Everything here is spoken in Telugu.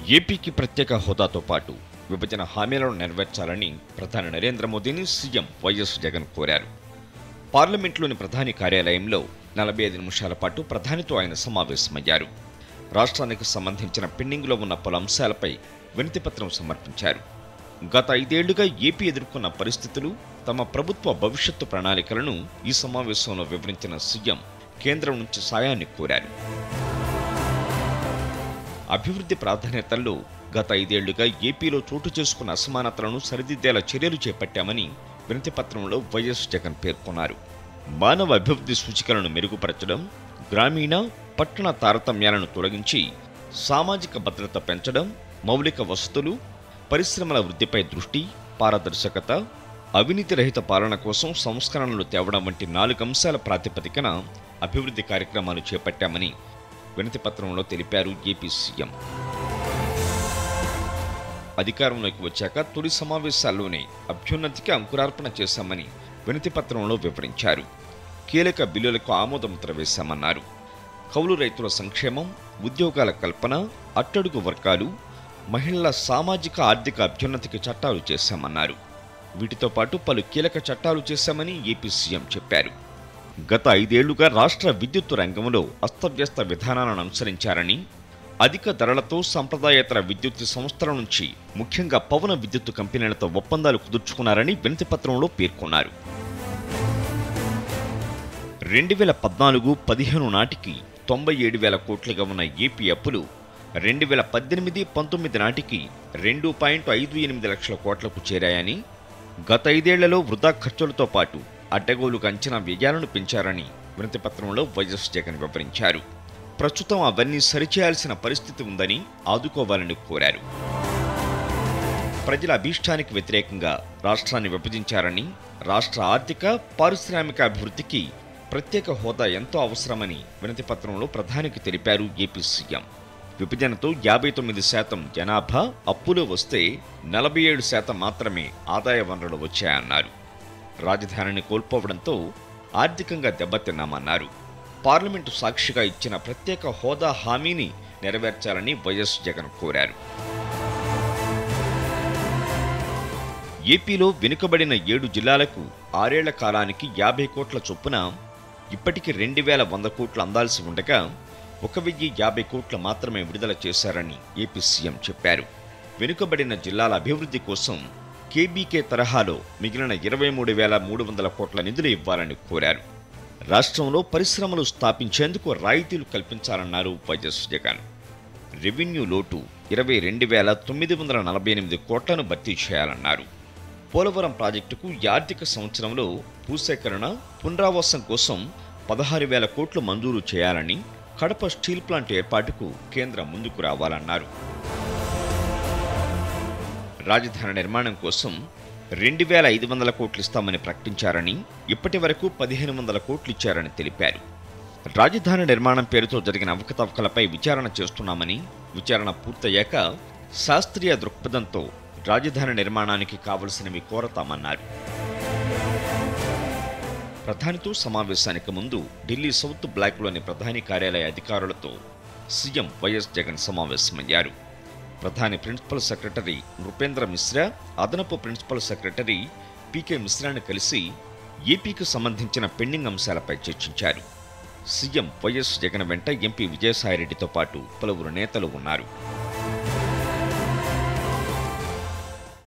ఏపీకి ప్రత్యేక హోదాతో పాటు విభజన హామీలను నెరవేర్చాలని ప్రధాని నరేంద్ర మోదీని సీఎం వైఎస్ జగన్ కోరారు పార్లమెంట్లోని ప్రధాని కార్యాలయంలో నలభై ఐదు నిమిషాల పాటు ప్రధానితో ఆయన సమావేశమయ్యారు రాష్ట్రానికి సంబంధించిన పెండింగ్లో ఉన్న పలు అంశాలపై వినతిపత్రం సమర్పించారు గత ఐదేళ్లుగా ఏపీ ఎదుర్కొన్న పరిస్థితులు తమ ప్రభుత్వ భవిష్యత్తు ప్రణాళికలను ఈ సమావేశంలో వివరించిన సీఎం కేంద్రం నుంచి సాయాన్ని కోరారు అభివృద్ధి ప్రాధాన్యతల్లో గత ఐదేళ్లుగా ఏపీలో చోటు చేసుకున్న అసమానతలను సరిదిద్దేలా చర్యలు చేపట్టామని వినతిపత్రంలో వైఎస్ జగన్ పేర్కొన్నారు మానవ అభివృద్ధి సూచికలను మెరుగుపరచడం గ్రామీణ పట్టణ తారతమ్యాలను తొలగించి సామాజిక భద్రత పెంచడం మౌలిక వసతులు పరిశ్రమల వృద్ధిపై దృష్టి పారదర్శకత అవినీతి రహిత పాలన కోసం సంస్కరణలు తేవడం వంటి నాలుగు అంశాల ప్రాతిపదికన అభివృద్ధి కార్యక్రమాలు చేపట్టామని వినతిపత్రంలో తెలిపారు ఏపీ సీఎం అధికారంలోకి వచ్చాక తొలి సమావేశాల్లోనే అభ్యున్నతికి అంకురార్పణ చేశామని వినతిపత్రంలో వివరించారు కీలక బిల్లులకు ఆమోదముద్ర వేశామన్నారు కౌలు రైతుల సంక్షేమం ఉద్యోగాల కల్పన అట్టడుగు వర్గాలు మహిళల సామాజిక ఆర్థిక అభ్యున్నతికి చట్టాలు చేశామన్నారు వీటితో పాటు పలు కీలక చట్టాలు చేశామని ఏపీ సీఎం చెప్పారు గత ఐదేళ్లుగా రాష్ట్ర విద్యుత్ రంగంలో అస్తవ్యస్త విధానాలను అనుసరించారని అధిక ధరలతో సంప్రదాయేతర విద్యుత్ సంస్థల నుంచి ముఖ్యంగా పవన విద్యుత్ కంపెనీలతో ఒప్పందాలు కుదుర్చుకున్నారని వినతిపత్రంలో పేర్కొన్నారు రెండు వేల పద్నాలుగు పదిహేను నాటికి తొంభై ఏడు వేల కోట్లుగా ఉన్న ఏపీ అప్పులు రెండు వేల పద్దెనిమిది పంతొమ్మిది నాటికి రెండు పాయింట్ ఐదు ఎనిమిది లక్షల కోట్లకు చేరాయని గత ఐదేళ్లలో వృధా ఖర్చులతో పాటు అడ్డగోలుకు అంచనా వ్యయాలను పెంచారని వినతిపత్రంలో వైఎస్ జగన్ వివరించారు ప్రస్తుతం అవన్నీ సరిచేయాల్సిన పరిస్థితి ఉందని ఆదుకోవాలని కోరారు ప్రజల అభీష్టానికి వ్యతిరేకంగా రాష్ట్రాన్ని విభజించారని రాష్ట్ర ఆర్థిక పారిశ్రామిక అభివృద్ధికి ప్రత్యేక హోదా ఎంతో అవసరమని వినతిపత్రంలో ప్రధానికి తెలిపారు ఏపీ సీఎం విభజనతో యాభై తొమ్మిది శాతం జనాభా అప్పులో వస్తే నలభై ఏడు శాతం మాత్రమే ఆదాయ వనరులు వచ్చాయన్నారు రాజధానిని కోల్పోవడంతో ఆర్థికంగా దెబ్బతిన్నామన్నారు పార్లమెంటు సాక్షిగా ఇచ్చిన ప్రత్యేక హోదా హామీని నెరవేర్చాలని వైఎస్ జగన్ కోరారు ఏపీలో వెనుకబడిన ఏడు జిల్లాలకు ఆరేళ్ల కాలానికి యాభై కోట్ల చొప్పున ఇప్పటికి రెండు వేల వంద కోట్లు అందాల్సి ఉండగా ఒక వెయ్యి యాభై కోట్ల మాత్రమే విడుదల చేశారని ఏపీ సీఎం చెప్పారు వెనుకబడిన జిల్లాల అభివృద్ధి కోసం కేబీకే తరహాలో మిగిలిన ఇరవై మూడు వేల మూడు వందల కోట్ల నిధులు ఇవ్వాలని కోరారు రాష్ట్రంలో పరిశ్రమలు స్థాపించేందుకు రాయితీలు కల్పించాలన్నారు వైఎస్ జగన్ రెవెన్యూ లోటు ఇరవై రెండు వేల తొమ్మిది వందల నలభై ఎనిమిది కోట్లను భర్తీ చేయాలన్నారు పోలవరం ప్రాజెక్టుకు ఈ ఆర్థిక సంవత్సరంలో భూసేకరణ పునరావాసం కోసం పదహారు వేల కోట్లు మంజూరు చేయాలని కడప స్టీల్ ప్లాంట్ ఏర్పాటుకు కేంద్రం ముందుకు రావాలన్నారు రాజధాని నిర్మాణం కోసం రెండు వేల ఐదు వందల కోట్లు ఇస్తామని ప్రకటించారని ఇప్పటి వరకు పదిహేను వందల కోట్లు ఇచ్చారని తెలిపారు రాజధాని నిర్మాణం పేరుతో జరిగిన అవకతవకలపై విచారణ చేస్తున్నామని విచారణ పూర్తయ్యాక శాస్త్రీయ దృక్పథంతో రాజధాని నిర్మాణానికి కావలసినవి కోరతామన్నారు ప్రధానితో సమావేశానికి ముందు ఢిల్లీ సౌత్ బ్లాక్లోని ప్రధాని కార్యాలయ అధికారులతో సీఎం వైఎస్ జగన్ సమావేశమయ్యారు ప్రధాని ప్రిన్సిపల్ సెక్రటరీ నృపేంద్ర మిశ్రా అదనపు ప్రిన్సిపల్ సెక్రటరీ పీకే మిశ్రాను కలిసి ఏపీకి సంబంధించిన పెండింగ్ అంశాలపై చర్చించారు సీఎం వైఎస్ జగన్ వెంట ఎంపీ విజయసాయిరెడ్డితో పాటు పలువురు నేతలు ఉన్నారు